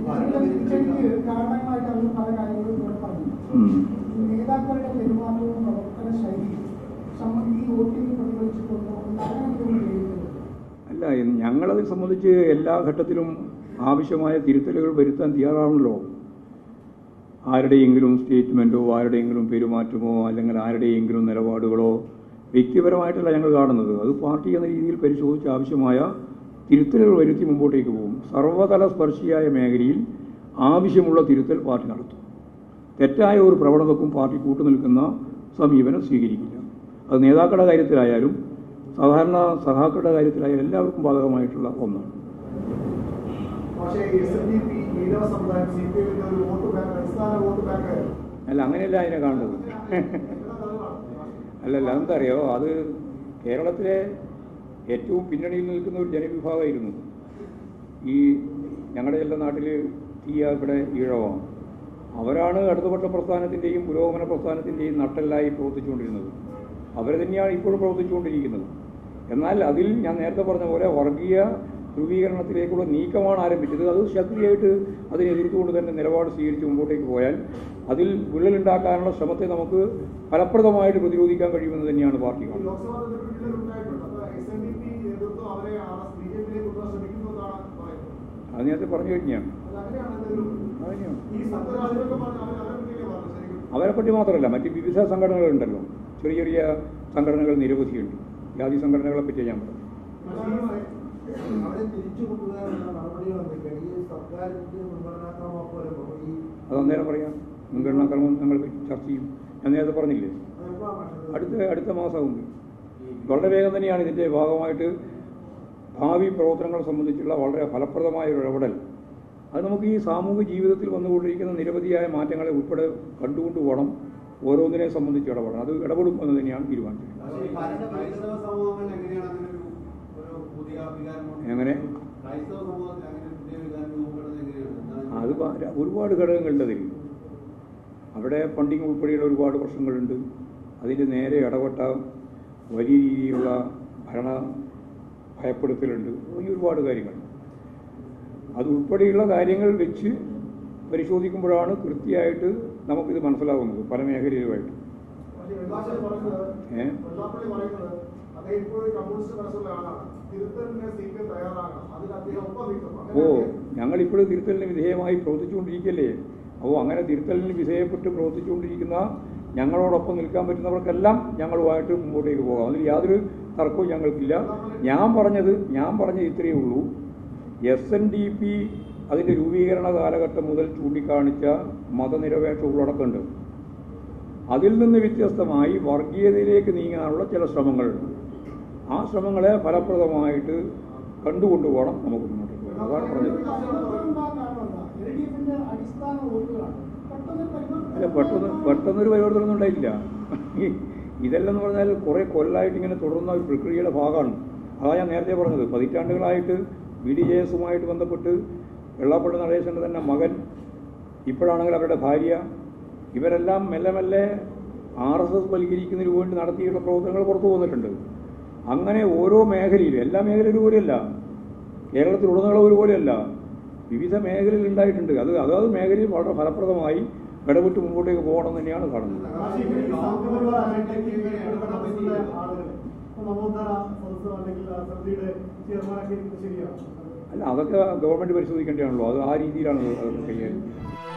തിരിച്ചടിക്ക് കാരണങ്ങളായിട്ട് അവർ പല കാര്യങ്ങളും ഇവിടെ പറഞ്ഞു ഉം. ഈ നേതാക്കളുടെ പെരുമാറ്റവും പ്രവർത്തന ശൈലിയും സമ- ഈ വോട്ടിംഗ് പ്രതിഫലിച്ചിട്ടുണ്ടോ അങ്ങനെ എന്തെങ്കിലും വിലയിരുത്തുന്നുണ്ടോ? അല്ല ഇന്ന് ഞങ്ങളത് സംബന്ധിച്ച് എല്ലാ ഘട്ടത്തിലും ആവശ്യമായ തിരുത്തലുകൾ വരുത്താൻ തയ്യാറാണല്ലോ ആരുടെയെങ്കിലും സ്റ്റേറ്റ്മെൻറ്റോ ആരുടെയെങ്കിലും പെരുമാറ്റമോ അല്ലെങ്കിൽ ആരുടെയെങ്കിലും നിലപാടുകളോ വ്യക്തിപരമായിട്ടല്ല ഞങ്ങൾ കാണുന്നത് അത് പാർട്ടി എന്ന രീതിയിൽ പരിശോധിച്ച് ആവശ്യമായ തിരുത്തലുകൾ വരുത്തി മുമ്പോട്ടേക്ക് പോകും സർവ്വതല സ്പർശിയായ മേഖലയിൽ ആവശ്യമുള്ള തിരുത്തൽ പാർട്ടി നടത്തും തെറ്റായ ഒരു പ്രവണതക്കും പാർട്ടി കൂട്ടുനിൽക്കുന്ന സമീപനം സ്വീകരിക്കില്ല അത് നേതാക്കളുടെ കാര്യത്തിലായാലും സാധാരണ സഹാക്കളുടെ കാര്യത്തിലായാലും എല്ലാവർക്കും ബാധകമായിട്ടുള്ള ഒന്നാണ് പക്ഷേ S N D P Ezhava സമുദായം സി പി എമ്മിന്റെ ഒരു വോട്ട് ബാങ്ക് അടിസ്ഥാന വോട്ട് ബാങ്ക് അല്ല അങ്ങനെയല്ല അതിനെ കാണുന്നത് അല്ലല്ല എന്താ അറിയോ അത് കേരളത്തിലെ ഏറ്റവും പിന്നണിയിൽ നിൽക്കുന്ന ഒരു ജനവിഭാഗമായിരുന്നു ഈ ഞങ്ങളുടെ എല്ലാ നാട്ടിൽ തീയ ഇവിടെ ഈഴവമാണ് അവരാണ് അടുത്തപക്ഷ പ്രസ്ഥാനത്തിൻ്റെയും പുരോഗമന പ്രസ്ഥാനത്തിൻ്റെയും നട്ടെല്ലായി പ്രവർത്തിച്ചുകൊണ്ടിരുന്നത് അവർ തന്നെയാണ് ഇപ്പോഴും പ്രവർത്തിച്ചുകൊണ്ടിരിക്കുന്നത് എന്നാൽ അതിൽ ഞാൻ നേരത്തെ പറഞ്ഞ പോലെ വർഗീയ ധ്രുവീകരണത്തിലേക്കുള്ള നീക്കമാണ് ആരംഭിച്ചത് അത് ശക്തിയായിട്ട് അതിനെ എതിർത്തുകൊണ്ട് തന്നെ നിലപാട് സ്വീകരിച്ച് മുമ്പോട്ടേക്ക് പോയാൽ അതിൽ വിള്ളലുണ്ടാക്കാനുള്ള ശ്രമത്തെ നമുക്ക് ഫലപ്രദമായിട്ട് പ്രതിരോധിക്കാൻ കഴിയുമെന്ന് തന്നെയാണ് പാർട്ടി ഈ കാണുന്നത് ലോക്സഭാ തെരഞ്ഞെടുപ്പിൽ ഉണ്ടായിട്ടുണ്ട് അപ്പൊ എസ് എൻ ഡി പി നേതൃത്വം അവരെ ബി ജെ പിയിലേക്ക് കൊണ്ടുവരാൻ ശ്രമിക്കുന്നതാണ് പറയുന്നത് അത് നേരത്തെ പറഞ്ഞു കഴിഞ്ഞാണ് അത് അങ്ങനെയാണ് എന്തെങ്കിലും അതന്നെയാണ് ഈ സംഘരാജ്യമൊക്കെ പറഞ്ഞ അവരെ അവരെ പറ്റിയല്ലേ പറഞ്ഞു ശരിക്കും അവരെപ്പറ്റി മാത്രമല്ല മറ്റ് വിവിധ സംഘടനകളുണ്ടല്ലോ ചെറിയ ചെറിയ സംഘടനകൾ നിരവധിയുണ്ട് ജാതി സംഘടനകളെ പറ്റി ഞാൻ പറഞ്ഞു അവരെ തിരിച്ചു കൊണ്ടുവരാനുള്ള നടപടികൾ എന്തൊക്കെയാണ് ഈ സർക്കാരിന്റെ മുൻഗണനാക്രമം പോലെ ഈ അത് അന്നേരം പറയാം മുൻഗണനാക്രമം ഞങ്ങൾ ചർച്ച ചെയ്യും ഞാൻ നേരത്തെ പറഞ്ഞില്ലേ അടുത്ത അടുത്ത മാസമുണ്ട് വളരെ വേഗം തന്നെയാണ് ഇതിൻ്റെ ഭാഗമായിട്ട് ഭാവി പ്രവർത്തനങ്ങളെ സംബന്ധിച്ചുള്ള വളരെ ഫലപ്രദമായ ഒരു ഇടപെടൽ അത് നമുക്ക് ഈ സാമൂഹിക ജീവിതത്തിൽ വന്നുകൊണ്ടിരിക്കുന്ന നിരവധിയായ മാറ്റങ്ങളെ ഉൾപ്പെടെ കണ്ടുകൊണ്ട് പോകണം ഓരോന്നിനെ സംബന്ധിച്ച് ഇടപെടണം അത് ഇടപെടും എന്ന് തന്നെയാണ് തീരുമാനിച്ചിട്ടുള്ളത് ക്രൈസ്തവ സമൂഹങ്ങളിൽ എങ്ങനെയാണ് അങ്ങനെ ഒരു ഒരു പുതിയ വികാരം എങ്ങനെ? ക്രൈസ്തവ സമൂഹത്തിൽ അങ്ങനെ ഒരു പുതിയ വികാരം രൂപപ്പെടുന്നത് എങ്ങനെയാണ് അത് പ- ഒരുപാട് ഘടകങ്ങളുണ്ട് അതിൽ അവിടെ ഫണ്ടിങ് ഉൾപ്പെടെയുള്ള ഒരുപാട് പ്രശ്നങ്ങളുണ്ട് അതിൻ്റെ നേരെ ഇടപെട്ട വലിയ രീതിയിലുള്ള ഭരണ ഭയപ്പെടുത്തലുണ്ട് ഈ ഒരുപാട് കാര്യങ്ങൾ അത് ഉൾപ്പെടെയുള്ള കാര്യങ്ങൾ വെച്ച് പരിശോധിക്കുമ്പോഴാണ് കൃത്യമായിട്ട് നമുക്കിത് മനസ്സിലാവുന്നത് പല മേഖലയിലുമായിട്ട് പക്ഷേ വെള്ളാപ്പള്ളി പറയുന്നത് ഏ? വെള്ളാപ്പള്ളി പറയുന്നത് അദ്ദേഹം ഇപ്പോഴും കമ്മ്യൂണിസ്റ്റ് മനസ്സുള്ള ആളാണ് തിരുത്തലിന് സി പി എം തയ്യാറാകണം അതിന് അദ്ദേഹം ഒപ്പം നിൽക്കും ഓ അങ്ങനെ ഞങ്ങളിപ്പോഴും തിരുത്തലിന് വിധേയമായി പ്രവർത്തിച്ചുകൊണ്ടിരിക്കുകയല്ലേ അപ്പോൾ അങ്ങനെ തിരുത്തലിന് വിധേയപ്പെട്ട് പ്രവർത്തിച്ചുകൊണ്ടിരിക്കുന്ന ഞങ്ങളോടൊപ്പം നിൽക്കാൻ പറ്റുന്നവർക്കെല്ലാം ഞങ്ങളുമായിട്ട് മുമ്പോട്ടേക്ക് പോകാം അതിൽ യാതൊരു തർക്കവും ഞങ്ങൾക്കില്ല ഞാൻ പറഞ്ഞത് ഞാൻ പറഞ്ഞത് ഇത്രയേ ഉള്ളൂ എസ് എൻ ഡി പി അതിൻ്റെ രൂപീകരണ കാലഘട്ടം മുതൽ ചൂണ്ടിക്കാണിച്ച മതനിരപേക്ഷ ഉള്ളടക്കമുണ്ട് അതിൽ നിന്ന് വ്യത്യസ്തമായി വർഗീയതയിലേക്ക് നീങ്ങാനുള്ള ചില ശ്രമങ്ങളുണ്ട് ആ ശ്രമങ്ങളെ ഫലപ്രദമായിട്ട് കണ്ടുകൊണ്ടുപോകണം നമുക്ക് മുന്നോട്ട് പോകാം അതാണ് പറഞ്ഞത് ഉണ്ടാകാൻ കാരണം എന്താ? LDF ന്റെ അടിസ്ഥാന വോട്ടുകളാണ് പെട്ടെന്ന് അല്ല പരിവർത്തനം പെട്ടെന്ന് പെട്ടെന്നൊരു പരിവർത്തനമൊന്നും ഉണ്ടായില്ല ഇതെല്ലാം എന്ന് പറഞ്ഞാൽ കുറേ കൊല്ലമായിട്ട് ഇങ്ങനെ തുടർന്ന ഒരു പ്രക്രിയയുടെ ഭാഗമാണ് അതാ ഞാൻ നേരത്തെ പറഞ്ഞത് പതിറ്റാണ്ടുകളായിട്ട് ബി ഡി ജെ എസുമായിട്ട് ബന്ധപ്പെട്ട് വെള്ളാപ്പള്ളി നടേശൻ്റെ തന്നെ മകൻ ഇപ്പോഴാണെങ്കിൽ അവരുടെ ഭാര്യ ഇവരെല്ലാം മെല്ലെ മെല്ലെ ആർ എസ് എസ് വൽക്കരിക്കുന്നതിന് വേണ്ടി നടത്തിയിട്ടുള്ള പ്രവർത്തനങ്ങൾ പുറത്തു വന്നിട്ടുണ്ട് അങ്ങനെ ഓരോ മേഖലയിലും എല്ലാ മേഖലയിലും ഒരുപോലെയല്ല കേരളത്തിലുടനീളം ഒരുപോലെയല്ല വിവിധ മേഖലയിൽ ഉണ്ടായിട്ടുണ്ട് അത് അതാത് മേഖലയിൽ വളരെ ഫലപ്രദമായി ഇടപെട്ട് മുമ്പോട്ടേക്ക് പോകണം തന്നെയാണ് കാണുന്നത് നവോത്ഥാന സദസ്സോ അല്ലെങ്കിൽ ആ സമിതിയുടെ ചെയർമാനൊക്കെ ഇരിക്കുന്നത് ശരിയാണ് അല്ല അതൊക്കെ ഗവൺമെൻറ് പരിശോധിക്കേണ്ടതാണല്ലോ അത് ആ രീതിയിലാണ് അത് കൈകാര്യം ചെയ്യുന്നത്.